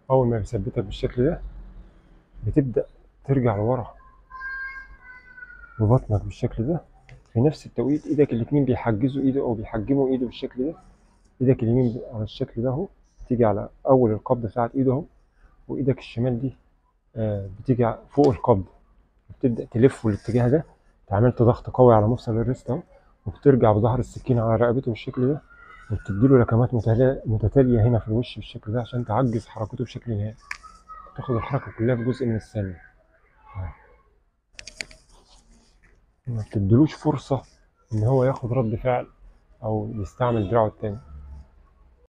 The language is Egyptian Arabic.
اول ما بيثبتك بالشكل ده بتبدا ترجع لورا ببطنك بالشكل ده في نفس التوقيت ايدك الاتنين بيحجزوا ايده او بيحجموا ايده بالشكل ده ايدك اليمين على الشكل ده اهو تيجي على اول القبضه بتاعت ايده اهو وايدك الشمال دي آه، بتيجي ع- فوق القبض بتبدا تلف الاتجاه ده انت عملت ضغط قوي على مفصل الريست اهو وبترجع بظهر السكينه على رقبته بالشكل ده وبتديله لكمات متلا- متتاليه هنا في الوش بالشكل ده عشان تعجز حركته بشكل نهائي تاخد الحركه كلها في جزء من الثانيه ما بتديلوش فرصه ان هو ياخد رد فعل او يستعمل دراعه التاني